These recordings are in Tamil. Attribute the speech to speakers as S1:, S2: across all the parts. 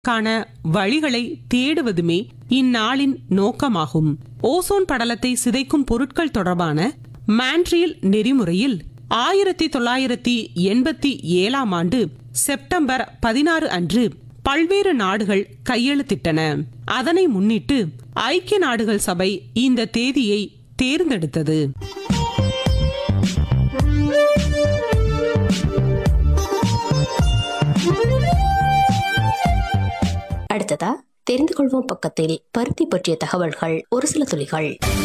S1: கான வழிகளை தேடுவதுமே இந்நாளின் நோக்கமாகும் ஓசோன் படலத்தை சிதைக்கும் பொருட்கள் தொடர்பான மான்ட்ரியல் நெறிமுறையில் ஆயிரத்தி தொள்ளாயிரத்தி எண்பத்தி ஏழாம் ஆண்டு செப்டம்பர் பதினாறு அன்று பல்வேறு நாடுகள் கையெழுத்திட்டன அதனை முன்னிட்டு ஐக்கிய நாடுகள் சபை இந்த தேதியை தேர்ந்தெடுத்தது
S2: அடுத்ததா தெரிந்து கொள்வோம் பக்கத்தில் பருத்தி பற்றிய தகவல்கள் ஒரு சில துளிகள்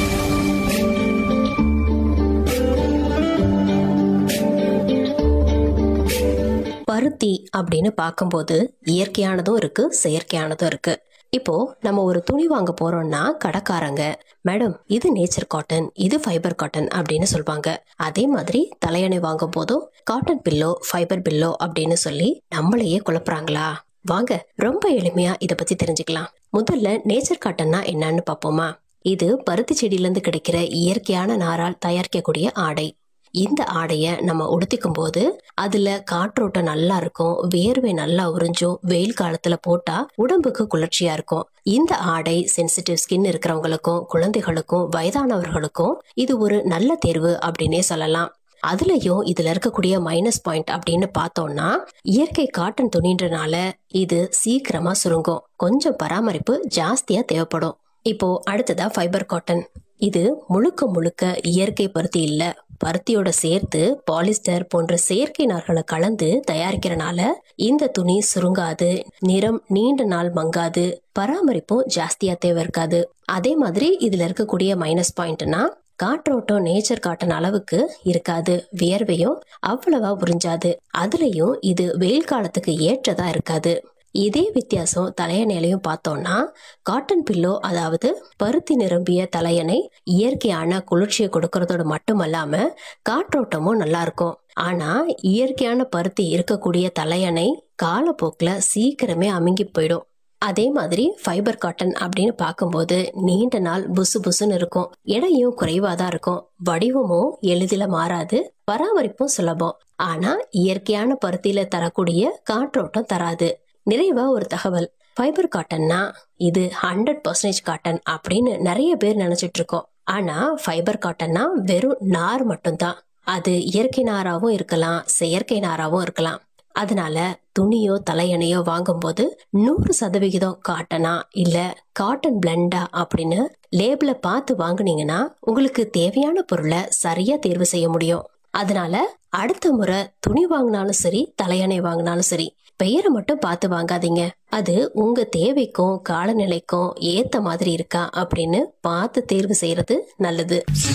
S2: பருத்தி அப்படின்னு பார்க்கும்போது இயற்கையானதும் இருக்கு செயற்கையானதும் இருக்கு இப்போ நம்ம ஒரு துணி வாங்க போறோம்னா கடைக்காரங்க மேடம் இது நேச்சர் காட்டன் இது ஃபைபர் காட்டன் அப்படின்னு சொல்லுவாங்க அதே மாதிரி தலையணை வாங்கும் போதும் காட்டன் பில்லோ ஃபைபர் பில்லோ அப்படின்னு சொல்லி நம்மளையே குழப்புறாங்களா வாங்க ரொம்ப எளிமையா இத பத்தி தெரிஞ்சுக்கலாம் முதல்ல நேச்சர் காட்டன்னா என்னன்னு பாப்போமா இது பருத்தி செடியில இருந்து கிடைக்கிற இயற்கையான நாரால் தயாரிக்கக்கூடிய ஆடை இந்த ஆடைய நம்ம உடுத்திக்கும் போது அதுல காற்றோட்டம் நல்லா இருக்கும் வேர்வை நல்லா உறிஞ்சும் வெயில் காலத்துல போட்டா உடம்புக்கு குளிர்ச்சியா இருக்கும் இந்த ஆடை சென்சிட்டிவ் ஸ்கின் இருக்கிறவங்களுக்கும் குழந்தைகளுக்கும் வயதானவர்களுக்கும் இது ஒரு நல்ல தேர்வு அப்படின்னே சொல்லலாம் அதுலயும் இதுல இருக்கக்கூடிய மைனஸ் பாயிண்ட் அப்படின்னு பார்த்தோம்னா இயற்கை காட்டன் துணின்றனால இது சீக்கிரமா சுருங்கும் கொஞ்சம் பராமரிப்பு ஜாஸ்தியா தேவைப்படும் இப்போ அடுத்ததா ஃபைபர் காட்டன் இது முழுக்க முழுக்க இயற்கை பருத்தி இல்ல பருத்தியோட சேர்த்து பாலிஸ்டர் போன்ற செயற்கை நார்களை கலந்து தயாரிக்கிறனால இந்த துணி சுருங்காது நிறம் நீண்ட நாள் மங்காது பராமரிப்பும் ஜாஸ்தியா தேவை இருக்காது அதே மாதிரி இதுல இருக்கக்கூடிய மைனஸ் பாயிண்ட்னா காற்றோட்டம் நேச்சர் காட்டன் அளவுக்கு இருக்காது வியர்வையும் அவ்வளவா உறிஞ்சாது அதுலயும் இது வெயில் காலத்துக்கு ஏற்றதா இருக்காது இதே வித்தியாசம் தலையணையிலையும் பார்த்தோம்னா காட்டன் பில்லோ அதாவது பருத்தி நிரம்பிய தலையணை இயற்கையான குளிர்ச்சியை கொடுக்கறதோட மட்டுமல்லாம காற்றோட்டமும் நல்லா இருக்கும் ஆனா இயற்கையான பருத்தி இருக்கக்கூடிய தலையணை காலப்போக்குல சீக்கிரமே அமுங்கி போயிடும் அதே மாதிரி ஃபைபர் காட்டன் அப்படின்னு பார்க்கும்போது நீண்ட நாள் புசு புசுன்னு இருக்கும் எடையும் குறைவாதான் இருக்கும் வடிவமும் எளிதில மாறாது பராமரிப்பும் சுலபம் ஆனா இயற்கையான பருத்தியில தரக்கூடிய காற்றோட்டம் தராது நிறைவா ஒரு தகவல் ஃபைபர் காட்டன்னா இது ஹண்ட்ரட் பர்சன்டேஜ் காட்டன் அப்படின்னு நிறைய பேர் நினைச்சிட்டு இருக்கோம் ஆனா ஃபைபர் காட்டன்னா வெறும் நார் மட்டும்தான் அது இயற்கை நாராவும் இருக்கலாம் செயற்கை நாராவும் இருக்கலாம் அதனால துணியோ தலையணையோ வாங்கும்போது நூறு சதவிகிதம் காட்டனா இல்ல காட்டன் பிளண்டா அப்படின்னு லேபிள பார்த்து வாங்குனீங்கன்னா உங்களுக்கு தேவையான பொருளை சரியா தேர்வு செய்ய முடியும் அதனால அடுத்த முறை துணி வாங்கினாலும் சரி தலையணை வாங்கினாலும் சரி பெயரை மட்டும் பார்த்து வாங்காதீங்க அது உங்க தேவைக்கும் காலநிலைக்கும் ஏத்த மாதிரி இருக்கா அப்படின்னு பார்த்து தேர்வு செய்யறது நல்லது